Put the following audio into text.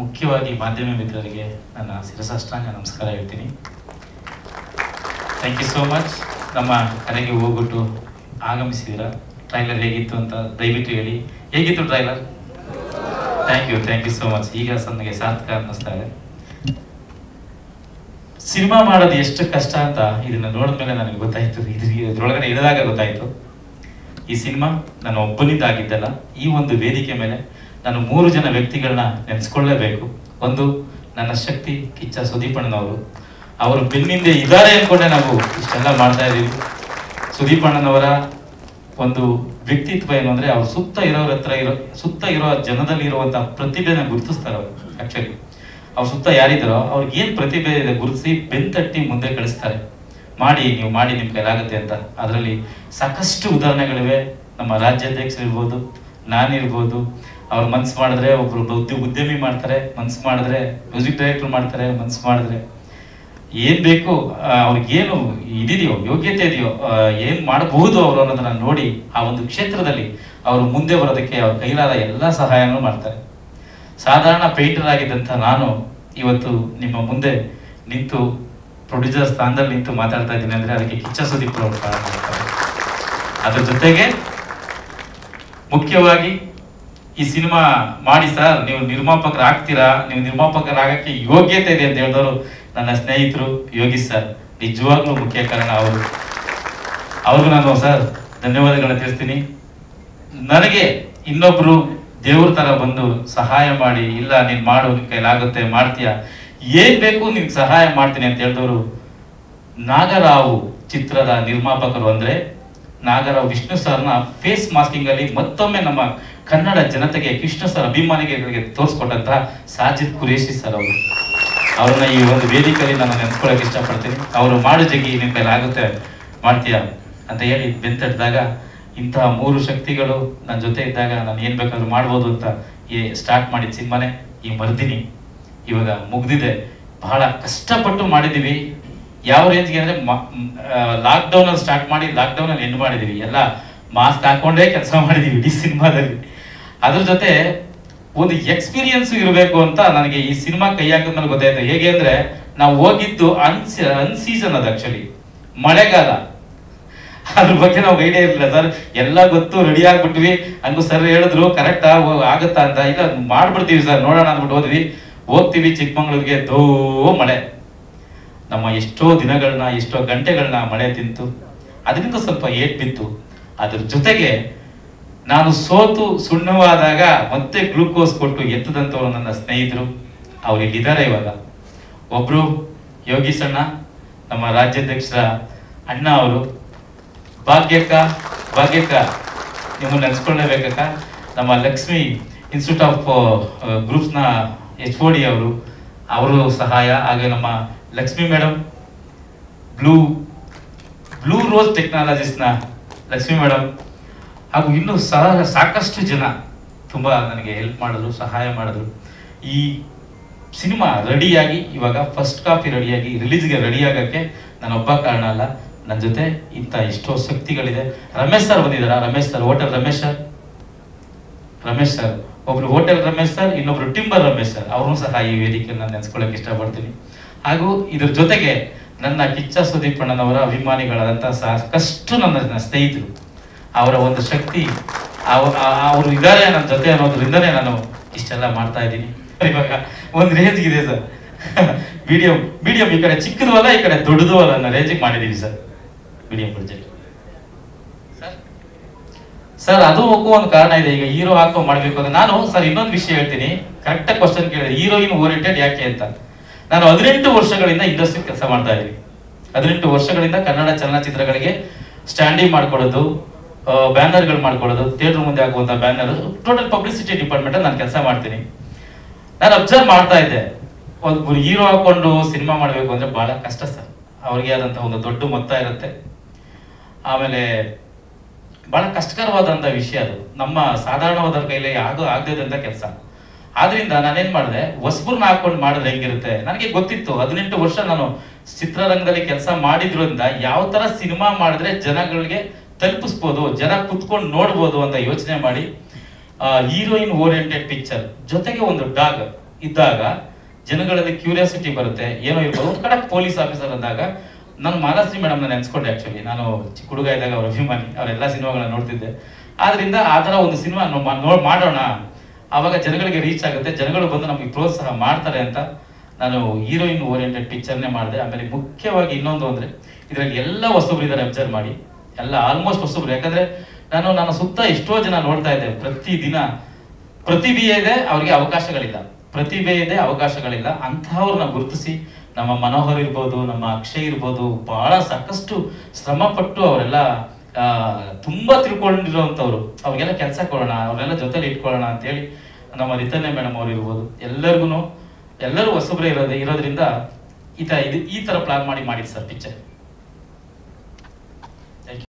ಮುಖ್ಯವಾಗಿ ಮಾಧ್ಯಮ ಮಿತ್ರರಿಗೆ ನನ್ನ ಶಿರಸಾಷ್ಟಾಂಗ ನಮಸ್ಕಾರ ಹೇಳ್ತೀನಿ ಥ್ಯಾಂಕ್ ಯು ಸೋ ಮಚ್ ನಮ್ಮ ಕರೆಗೆ ಹೋಗ್ಬಿಟ್ಟು ಆಗಮಿಸಿದ್ದೀರಾ ಟ್ರೈಲರ್ ಹೇಗಿತ್ತು ಅಂತ ದಯವಿಟ್ಟು ಹೇಳಿ ಹೇಗಿತ್ತು trailer thank you thank you so much ಈಗ ನನಗೆ ಸಾರ್ಥಕ ಅನ್ನಿಸ್ತಾ ಇದೆ ಸಿನಿಮಾ ಮಾಡೋದು ಎಷ್ಟು ಕಷ್ಟ ಅಂತ ಇದನ್ನ ನೋಡಿದ್ಮೇಲೆ ನನಗೆ ಗೊತ್ತಾಯ್ತು ಇದು ಇದ್ರೊಳಗಡೆ ಇಳಿದಾಗ ಗೊತ್ತಾಯ್ತು ಈ ಸಿನಿಮಾ ನಾನು ಒಬ್ಬನಿಂದ ಆಗಿದ್ದಲ್ಲ ಈ ಒಂದು ವೇದಿಕೆ ಮೇಲೆ ನಾನು ಮೂರು ಜನ ವ್ಯಕ್ತಿಗಳನ್ನ ನೆನೆಸ್ಕೊಳ್ಳೇಬೇಕು ಒಂದು ನನ್ನ ಶಕ್ತಿ ಕಿಚ್ಚ ಸುದೀಪಣ್ಣನವರು ಅವರು ಬೆನ್ನಿಂದೆ ಇದ್ದಾರೆ ಅನ್ಕೊಂಡೆ ನಾವು ಇಷ್ಟೆಲ್ಲ ಮಾಡ್ತಾ ಇದೀವಿ ಸುದೀಪಣ್ಣನವರ ಒಂದು ವ್ಯಕ್ತಿತ್ವ ಏನು ಅಂದ್ರೆ ಅವ್ರ ಸುತ್ತ ಇರೋರ ಹತ್ರ ಇರೋ ಸುತ್ತ ಇರೋ ಜನದಲ್ಲಿ ಇರುವಂತ ಪ್ರತಿಭೆನ ಗುರುತಿಸ್ತಾರೆ ಅವರು ಆಕ್ಚುಲಿ ಅವ್ರ ಸುತ್ತ ಯಾರಿದ್ದಾರೋ ಅವ್ರಿಗೆ ಏನ್ ಪ್ರತಿಭೆ ಇದೆ ಗುರುತಿಸಿ ಬೆಂತಟ್ಟಿ ಮುಂದೆ ಕಳಿಸ್ತಾರೆ ಮಾಡಿ ನೀವು ಮಾಡಿ ನಿಮ್ ಕೈಲಾಗುತ್ತೆ ಅಂತ ಅದರಲ್ಲಿ ಸಾಕಷ್ಟು ಉದಾಹರಣೆಗಳಿವೆ ನಮ್ಮ ರಾಜ್ಯಾಧ್ಯಕ್ಷರು ಇರ್ಬೋದು ನಾನಿರ್ಬೋದು ಅವ್ರು ಮನ್ಸು ಮಾಡಿದ್ರೆ ಒಬ್ರು ಉದ್ಯ ಉದ್ಯಮಿ ಮಾಡ್ತಾರೆ ಮನ್ಸು ಮಾಡಿದ್ರೆ ಮ್ಯೂಸಿಕ್ ಡೈರೆಕ್ಟರ್ ಮಾಡ್ತಾರೆ ಮನ್ಸು ಮಾಡಿದ್ರೆ ಏನ್ ಬೇಕು ಆ, ಅವ್ರಿಗೇನು ಇದಿದೆಯೋ ಯೋಗ್ಯತೆ ಇದೆಯೋ ಆ, ಏನ್ ಮಾಡಬಹುದು ಅವರು ಅನ್ನೋದನ್ನ ನೋಡಿ ಆ ಒಂದು ಕ್ಷೇತ್ರದಲ್ಲಿ ಅವರು ಮುಂದೆ ಬರೋದಕ್ಕೆ ಅವ್ರ ಕೈಲಾದ ಎಲ್ಲ ಸಹಾಯನೂ ಮಾಡ್ತಾರೆ ಸಾಧಾರಣ ಪೇಂಟರ್ ಆಗಿದ್ದಂಥ ನಾನು ಇವತ್ತು ನಿಮ್ಮ ಮುಂದೆ ನಿಂತು ಪ್ರೊಡ್ಯೂಸರ್ ಸ್ಥಾನದಲ್ಲಿ ನಿಂತು ಮಾತಾಡ್ತಾ ಇದ್ದೀನಿ ಅಂದ್ರೆ ಅದಕ್ಕೆ ಕಿಚ್ಚ ಸುದೀಪ್ ಅವರು ಕಾರಣ ಆಗ್ತಾರೆ. ಅದ್ರ ಜೊತೆಗೆ ಮುಖ್ಯವಾಗಿ ಈ ಸಿನಿಮಾ ಮಾಡಿ ಸರ್ ನೀವು ನಿರ್ಮಾಪಕರಾಗ್ತೀರಾ ನೀವು ನಿರ್ಮಾಪಕರಾಗಕ್ಕೆ ಯೋಗ್ಯತೆ ಇದೆ ಅಂತ ಹೇಳಿದವರು ನನ್ನ ಸ್ನೇಹಿತರು ಯೋಗಿ ಸರ್ ನಿಜವಾಗ್ಲೂ ಮುಖ್ಯ ಕಾರಣ ಅವರು ಅವ್ರಿಗೂ ನಾನು ಸರ್ ಧನ್ಯವಾದಗಳನ್ನ ತಿಳಿಸ್ತೀನಿ ನನಗೆ ಇನ್ನೊಬ್ರು ದೇವ್ರ ತರ ಬಂದು ಸಹಾಯ ಮಾಡಿ ಇಲ್ಲ ನೀನ್ ಮಾಡು ನಿನ್ ಕೈಲಾಗುತ್ತೆ ಮಾಡ್ತೀಯ ಏನ್ ಬೇಕು ನಿನ್ಗೆ ಸಹಾಯ ಮಾಡ್ತೀನಿ ಅಂತ ಹೇಳಿದವರು ನಾಗರಾವು ಚಿತ್ರದ ನಿರ್ಮಾಪಕರು ಅಂದ್ರೆ ನಾಗರಾವ್ ವಿಷ್ಣು ಸರ್ನ ಫೇಸ್ ಮಾಸ್ಕಿಂಗ್ ಅಲ್ಲಿ ಮತ್ತೊಮ್ಮೆ ನಮ್ಮ ಕನ್ನಡ ಜನತೆಗೆ ಕೃಷ್ಣ ಸರ್ ಅಭಿಮಾನಿಗಳಿಗೆ ತೋರಿಸ್ಕೊಟ್ಟಂತಹ ಸಾಜಿದ್ ಕುರೇಶಿ ಸರ್ ಅವರು ಅವ್ರನ್ನ ಈ ಒಂದು ವೇದಿಕೆಯಲ್ಲಿ ನಾನು ನೆನ್ಸ್ಕೊಳಕ್ ಇಷ್ಟಪಡ್ತೀನಿ ಅವರು ಮಾಡು ಜಗಿ ನಿನ್ ಕೈಲಿ ಆಗುತ್ತೆ ಮಾಡ್ತೀಯ ಅಂತ ಹೇಳಿ ಬೆಂತಟ್ಟಿದಾಗ ಇಂತಹ ಮೂರು ಶಕ್ತಿಗಳು ನನ್ನ ಜೊತೆ ಇದ್ದಾಗ ನಾನು ಏನ್ ಬೇಕಾದ್ರೂ ಮಾಡ್ಬೋದು ಅಂತ ಈ ಸ್ಟಾರ್ಟ್ ಮಾಡಿದ ಸಿನಿಮಾನೆ ಈ ಮರ್ದಿನಿ ಇವಾಗ ಮುಗ್ದಿದೆ ಬಹಳ ಕಷ್ಟಪಟ್ಟು ಮಾಡಿದೀವಿ ಯಾವ ರೇಂಜ್ಗೆ ಅಂದ್ರೆ ಲಾಕ್ಡೌನ್ ಅಲ್ಲಿ ಸ್ಟಾರ್ಟ್ ಮಾಡಿ ಲಾಕ್ಡೌನ್ ಅಲ್ಲಿ ಎಂಡ್ ಮಾಡಿದೀವಿ ಎಲ್ಲ ಮಾಸ್ಕ್ ಹಾಕೊಂಡೇ ಕೆಲಸ ಮಾಡಿದೀವಿ ಇಡೀ ಸಿನಿಮಾದಲ್ಲಿ ಅದ್ರ ಜೊತೆ ಒಂದು ಎಕ್ಸ್ಪೀರಿಯನ್ಸ್ ಇರಬೇಕು ಅಂತ ನನಗೆ ಈ ಸಿನಿಮಾ ಕೈ ಹಾಕಿದ್ಮೇಲೆ ಗೊತ್ತಾಯ್ತು ಹೇಗೆ ಅಂದ್ರೆ ನಾವು ಹೋಗಿದ್ದು ಅನ್ಸ ಅನ್ಸೀಸನ್ ಅದು ಆಕ್ಚುಲಿ ಮಳೆಗಾಲ ಅದ್ರ ಬಗ್ಗೆ ನಾವು ಐಡಿಯಾ ಇರಲಿಲ್ಲ ಸರ್ ಎಲ್ಲ ಗೊತ್ತು ರೆಡಿ ಆಗ್ಬಿಟ್ವಿ ಹಂಗು ಸರ್ ಹೇಳಿದ್ರು ಕರೆಕ್ಟಾ ಆಗುತ್ತಾ ಅಂತ ಇಲ್ಲ ಮಾಡ್ಬಿಡ್ತೀವಿ ಸರ್ ನೋಡೋಣ ಅಂದ್ಬಿಟ್ಟು ಹೋದ್ವಿ ಹೋಗ್ತೀವಿ ಚಿಕ್ಕಮಂಗ್ಳೂರಿಗೆ ದೋ ಮಳೆ ನಮ್ಮ ಎಷ್ಟೋ ದಿನಗಳನ್ನ ಎಷ್ಟೋ ಗಂಟೆಗಳನ್ನ ಮಳೆ ತಿಂತು ಅದರಿಂದ ಸ್ವಲ್ಪ ಏಟ್ ಬಿತ್ತು ಅದ್ರ ಜೊತೆಗೆ ನಾನು ಸೋತು ಸುಣ್ಣವಾದಾಗ ಮತ್ತೆ ಗ್ಲೂಕೋಸ್ ಕೊಟ್ಟು ಎತ್ತದಂತವ್ರು ನನ್ನ ಸ್ನೇಹಿತರು ಅವ್ರು ಇಲ್ಲಿದ್ದಾರೆ ಇವಾಗ ಒಬ್ರು ಯೋಗೀಶ್ ಅಣ್ಣ ನಮ್ಮ ರಾಜ್ಯಾಧ್ಯಕ್ಷರ ಅಣ್ಣ ಅವರು ಭಾಗ್ಯಕ್ಕ ಭಾಗ್ಯಕ್ಕ ನಿಮ್ಮನ್ನು ನೆನೆಸ್ಕೊಳ್ಳೇಬೇಕಕ್ಕ ನಮ್ಮ ಲಕ್ಷ್ಮಿ ಇನ್ಸ್ಟಿಟ್ಯೂಟ್ ಆಫ್ ಗ್ರೂಪ್ಸ್ನ ಎಚ್ ಓ ಡಿ ಅವರು ಅವರು ಸಹಾಯ ಹಾಗೆ ನಮ್ಮ Lakshmi madam blue blue rose ಟೆಕ್ನಾಲಜೀಸ್ನ ಲಕ್ಷ್ಮಿ ಮೇಡಮ್ ಹಾಗೂ ಇನ್ನೂ ಸಹ ಸಾಕಷ್ಟು ಜನ ತುಂಬ ನನಗೆ ಹೆಲ್ಪ್ ಮಾಡಿದ್ರು ಸಹಾಯ ಮಾಡಿದ್ರು ಈ ಸಿನಿಮಾ ರೆಡಿಯಾಗಿ ಇವಾಗ ಫಸ್ಟ್ ಕಾಪಿ ರೆಡಿಯಾಗಿ ರಿಲೀಸ್ಗೆ ರೆಡಿ ಆಗಕ್ಕೆ ನಾನೊಬ್ಬ ಕಾರಣ ಅಲ್ಲ ನನ್ನ ಜೊತೆ ಇಂಥ ಎಷ್ಟೋ ಶಕ್ತಿಗಳಿದೆ ರಮೇಶ್ ಸರ್ ಬಂದಿದ್ದಾರಾ Ramesh sir hotel Ramesh sir Ramesh sir ಒಬ್ರು ಹೋಟೆಲ್ ರಮೇಶ್ ಸರ್ ಇನ್ನೊಬ್ರು ಟಿಂಬರ್ ರಮೇಶ್ ಸರ್ ಅವ್ರನ್ನೂ ಸಹ ಈ ವೇದಿಕೆಯಲ್ಲಿ ನಾನು ನೆನೆಸ್ಕೊಳ್ಳೋಕೆ ಇಷ್ಟಪಡ್ತೀನಿ ಹಾಗೂ ಇದ್ರ ಜೊತೆಗೆ ನನ್ನ ಕಿಚ್ಚ ಸುದೀಪಣ್ಣನವರ ಅಭಿಮಾನಿಗಳಾದಂಥ ಸಾಕಷ್ಟು ನನ್ನ ನನ್ನ ಸ್ನೇಹಿತರು ಅವರ ಒಂದು ಶಕ್ತಿ ಅವ- ಆ- ಅವರು ಇದ್ದಾರೆ ನನ್ನ ಜೊತೆ ಅನ್ನೋದ್ರಿಂದನೇ ನಾನು ಇಷ್ಟೆಲ್ಲ ಮಾಡ್ತಾ ಇದ್ದೀನಿ ಇವಾಗ ಒಂದು ರೇಂಜ್ ಇದೆ ಸರ್ ಮೀಡಿಯಂ ಮೀಡಿಯಂ ಈ ಕಡೆ ಚಿಕ್ಕದು ಅಲ್ಲ ಈ ಕಡೆ ದೊಡ್ಡದು ಅಲ್ಲ ಅನ್ನೋ ರೇಂಜಿಗೆ ಮಾಡಿದೀವಿ ಸರ್ ಮೀಡಿಯಂ ಪ್ರೊಜೆಕ್ಟ್ ಸರ್ ಅದು ಹೋಗೋ ಒಂದು ಕಾರಣ ಇದೆ ಈಗ ಹೀರೋ ಹಾಕೋ ಮಾಡ್ಬೇಕು ಅಂದ್ರೆ ನಾನು ಸರ್ ಇನ್ನೊಂದು ವಿಷಯ ಹೇಳ್ತೀನಿ ಕರೆಕ್ಟ್ ಕ್ವಶನ್ ಕೇಳಿದೆ ಹೀರೋಯಿನ್ ಓರಿಯೆಂಟೆಡ್ ಯಾಕೆ ಅಂತ ನಾನು ಹದಿನೆಂಟು ವರ್ಷಗಳಿಂದ ಇಂಡಸ್ಟ್ರಿ ಕೆಲಸ ಮಾಡ್ತಾ ಇದ್ದೀನಿ ಹದಿನೆಂಟು ವರ್ಷಗಳಿಂದ ಕನ್ನಡ ಚಲನಚಿತ್ರಗಳಿಗೆ ಸ್ಟ್ಯಾಂಡಿಂಗ್ ಮಾಡ್ಕೊಳ್ಳೋದು ಬ್ಯಾನರ್ಗಳು ಮಾಡ್ಕೊಳ್ಳೋದು ಥಿಯೇಟರ್ ಮುಂದೆ ಹಾಕುವಂತ ಬ್ಯಾನರ್ ಟೋಟಲ್ ಪಬ್ಲಿಸಿಟಿ ಡಿಪಾರ್ಟ್ಮೆಂಟ್ ನಾನು ಕೆಲಸ ಮಾಡ್ತೀನಿ ನಾನು ಅಬ್ಸರ್ವ್ ಮಾಡ್ತಾ ಇದ್ದೆ ಒಂದು ಹೀರೋ ಹಾಕೊಂಡು ಸಿನಿಮಾ ಮಾಡಬೇಕು ಅಂದ್ರೆ ಬಹಳ ಕಷ್ಟ ಸರ್ ಅವ್ರಿಗೆ ಆದಂತಹ ಒಂದು ದೊಡ್ಡ ಮೊತ್ತ ಇರುತ್ತೆ ಆಮೇಲೆ ಬಹಳ ಕಷ್ಟಕರವಾದಂಥ ವಿಷಯ ಅದು ನಮ್ಮ ಸಾಧಾರಣವಾದ ಕೈಲಿ ಆಗೋ ಆಗದಂತ ಕೆಲಸ ಆದ್ರಿಂದ ನಾನೇನ್ ಮಾಡಿದೆ ಹೊಸಬ್ರನ್ನ ಹಾಕೊಂಡು ಮಾಡಿದ್ರೆ ಹೆಂಗಿರುತ್ತೆ ನನಗೆ ಗೊತ್ತಿತ್ತು ಹದಿನೆಂಟು ವರ್ಷ ನಾನು ಚಿತ್ರರಂಗದಲ್ಲಿ ಕೆಲಸ ಮಾಡಿದ್ರಿಂದ ಯಾವ ತರ ಸಿನಿಮಾ ಮಾಡಿದ್ರೆ ಜನಗಳಿಗೆ ತಲುಪಿಸ್ಬೋದು ಜನ ಕುತ್ಕೊಂಡು ನೋಡ್ಬೋದು ಅಂತ ಯೋಚನೆ ಮಾಡಿ ಹೀರೋಯಿನ್ ಓರಿಯೆಂಟೆಡ್ ಪಿಕ್ಚರ್ ಜೊತೆಗೆ ಒಂದು ಡಾಗ್ ಇದ್ದಾಗ ಜನಗಳಲ್ಲಿ ಕ್ಯೂರಿಯಾಸಿಟಿ ಬರುತ್ತೆ ಏನೋ ಇರ್ಬೋದು ಒಂದು ಕಡೆ ಪೊಲೀಸ್ ಆಫೀಸರ್ ಅಂದಾಗ ನಾನು ಮಾಲಾಶ್ರೀ ಮೇಡಮ್ನ ನೆನೆಸ್ಕೊಂಡೆ ಆ್ಯಕ್ಚುಲಿ ನಾನು ಚಿಕ್ಕ ಹುಡುಗ ಇದ್ದಾಗ ಅವ್ರ ಅಭಿಮಾನಿ ಅವರೆಲ್ಲ ಸಿನಿಮಾಗಳನ್ನ ನೋಡ್ತಿದ್ದೆ ಆದ್ರಿಂದ ಆ ಥರ ಒಂದು ಸಿನಿಮಾ ನೋಡ್ ಮಾಡೋಣ ಆವಾಗ ಜನಗಳಿಗೆ ರೀಚ್ ಆಗುತ್ತೆ ಜನಗಳು ಬಂದು ನಮಗೆ ಪ್ರೋತ್ಸಾಹ ಮಾಡ್ತಾರೆ ಅಂತ ನಾನು ಹೀರೋಯಿನ್ ಓರಿಯೆಂಟೆಡ್ ಪಿಕ್ಚರ್ನೇ ಮಾಡಿದೆ ಆಮೇಲೆ ಮುಖ್ಯವಾಗಿ ಇನ್ನೊಂದು ಅಂದರೆ ಇದರಲ್ಲಿ ಎಲ್ಲ ಹೊಸಬ್ರು ಇದ್ದಾರೆ ಅಬ್ಸರ್ವ್ ಮಾಡಿ ಎಲ್ಲ ಆಲ್ಮೋಸ್ಟ್ ಹೊಸಬ್ರು ಯಾಕಂದ್ರೆ ನಾನು ನನ್ನ ಸುತ್ತ ಎಷ್ಟೋ ಜನ ನೋಡ್ತಾ ಇದ್ದೆ ಪ್ರತಿ ದಿನ ಪ್ರತಿಭೆ ಇದೆ ಅವ್ರಿಗೆ ಅವಕಾಶಗಳಿಲ್ಲ ಪ್ರತಿಭೆ ಇದೆ ಅವಕಾಶಗಳಿಲ್ಲ ಅಂಥವ್ರನ್ನ ಗುರುತಿಸಿ ನಮ್ಮ ಮನೋಹರ್ ಇರ್ಬೋದು ನಮ್ಮ ಅಕ್ಷಯ್ ಇರ್ಬೋದು ಬಹಳ ಸಾಕಷ್ಟು ಶ್ರಮ ಪಟ್ಟು ಅವರೆಲ್ಲ ಆ, ತುಂಬಾ ತಿಳ್ಕೊಂಡಿರೋಂಥವ್ರು ಅವ್ರಿಗೆಲ್ಲ ಕೆಲಸ ಕೊಡೋಣ ಅವ್ರೆಲ್ಲ ಜೊತೆಲಿ ಇಟ್ಕೊಳ್ಳೋಣ ಅಂತೇಳಿ ನಮ್ಮ ರಿತನ್ಯ ಮೇಡಮ್ ಅವ್ರು ಇರ್ಬೋದು ಎಲ್ಲರಿಗೂ ಎಲ್ಲರೂ ಹೊಸಬ್ರೆ ಇರೋದು ಇರೋದ್ರಿಂದ ಈ ತರ ಇದು ಈ ತರ ಪ್ಲಾನ್ ಮಾಡಿ ಮಾಡಿದ್ದು ಸರ್ ಪಿಕ್ಚರ್